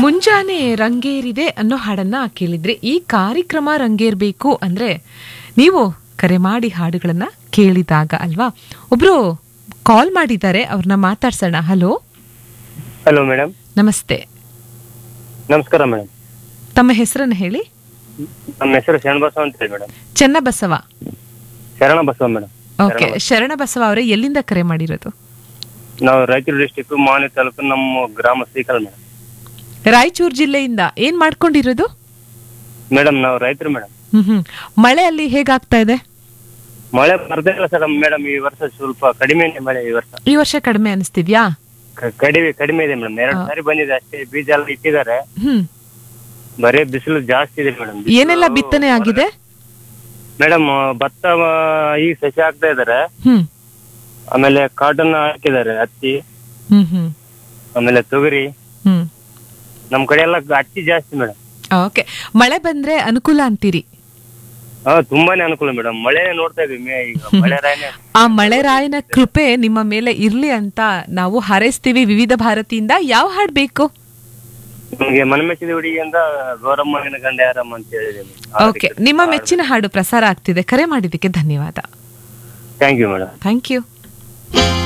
ಮುಂಜಾನೆ ರಂಗೇರಿದೆ ಅನ್ನೋ ಹಾಡನ್ನ ಕೇಳಿದ್ರೆ ಈ ಕಾರ್ಯಕ್ರಮ ರಂಗೇರ್ಬೇಕು ಅಂದ್ರೆ ನೀವು ಕರೆ ಮಾಡಿ ಹಾಡುಗಳನ್ನ ಕೇಳಿದಾಗ ಅಲ್ವಾ ಒಬ್ರು ಕಾಲ್ ಮಾಡಿದ್ದಾರೆ ಅವ್ರನ್ನ ಮಾತಾಡ್ಸೋಣ ಹಲೋ ಹಲೋ ಮೇಡಮ್ ನಮಸ್ತೆ ನಮಸ್ಕಾರ ಮೇಡಮ್ ತಮ್ಮ ಹೆಸರನ್ನ ಹೇಳಿ ನಮ್ಮ ಹೆಸರು ಶರಣಬಸವ ಅಂತ ಹೇಳಿ ಮೇಡಮ್ ಚೆನ್ನಬಸವ ಶರಣ ಬಸವ ಮೇಡಮ್ ಓಕೆ ಶರಣಬಸವ ಅವರೇ ಎಲ್ಲಿಂದ ಕರೆ ಮಾಡಿರೋದು ನಾವು ರಾಯಚೂರು ಡಿಸ್ಟಿಕ್ ಮಾವನಿ ತಾಲೂಕು ನಮ್ಮ ಗ್ರಾಮ ಶ್ರೀಕಲ್ ಮೇಡಮ್ ರಾಯಚೂರು ಜಿಲ್ಲೆಯಿಂದ ಏನ್ ಮಾಡ್ಕೊಂಡಿರೋದು ಮೇಡಮ್ ನಾವು ರೈತರು ಮೇಡಮ್ ಹ್ಮ್ ಹ್ಮ್ ಮಳೆ ಅಲ್ಲಿ ಹೇಗಾಗ್ತಾ ಇದೆ ಮಳೆ ಬರ್ದೇ ಇಲ್ಲ ಸರ್ ಮೇಡಮ್ ಈ ವರ್ಷ ಸ್ವಲ್ಪ ಕಡಿಮೆ ಇದೆ ಮಳೆ ಈ ವರ್ಷ ಈ ವರ್ಷ ಕಡಿಮೆ ಅನಿಸ್ತಿದ್ಯಾ ಕ- ಕಡಿಮೆ ಕಡಿಮೆ ಇದೆ ಮೇಡಮ್ ಎರಡು ಸಾರಿ ಬಂದಿದೆ ಅಷ್ಟೇ ಬೀಜ ಎಲ್ಲ ಇಟ್ಟಿದ್ದಾರೆ ಹ್ಮ್ ಬರೀ ಬಿಸಿಲು ಜಾಸ್ತಿ ಇದೆ ಮೇಡಮ್ ಏನೆಲ್ಲ ಬಿತ್ತನೆ ಆಗಿದೆ ಮೇಡಮ್ ಭತ್ತ ಆ, ಈಗ ಸಸಿ ಹಾಕ್ತಾ ಇದಾರೆ ಹ್ಮ್ ಆಮೇಲೆ ಕಾಟನ್ ಹಾಕಿದ್ದಾರೆ ಹತ್ತಿ ಹ್ಮ್ ಹ್ಮ್ ಆಮೇಲೆ ತೊಗರಿ ಹ್ಮ್ ನಮ್ ಕಡೆ ಎಲ್ಲ ಹತ್ತಿ ಜಾಸ್ತಿ ಮೇಡಮ್ ಓಕೆ ಮಳೆ ಬಂದ್ರೆ ಅನುಕೂಲ ಅಂತೀರಿ ಹಾ ತುಂಬಾನೇ ಅನುಕೂಲ ಮೇಡಮ್ ಮಳೆ ನೋಡ್ತಾ ಇದೀವಿ ಮೇ- ಈಗ ಮಳೆ ರಾಯನೇ ಆ ಮಳೆರಾಯನ ಕೃಪೆ ನಿಮ್ಮ ಮೇಲೆ ಇರ್ಲಿ ಅಂತ ನಾವು ಹಾರೈಸ್ತೀವಿ ವಿವಿಧ ಭಾರತಿಯಿಂದ ಯಾವ ಹಾಡ್ ಬೇಕು ನಮಗೆ ಮನಮೆಚ್ಚಿದ ಹುಡುಗಿಯಿಂದ ಗೌರಮ್ಮನ ಗಂಡ ಯಾರಮ್ಮ ಅಂತ ಹೇಳಿದೆ ಓಕೆ ನಿಮ್ಮ ಮೆಚ್ಚಿನ ಹಾಡು ಪ್ರಸಾರ ಆಗ್ತಿದೆ ಕರೆ ಮಾಡಿದ್ದಕ್ಕೆ ಧನ್ಯವಾದ thank you madam thank you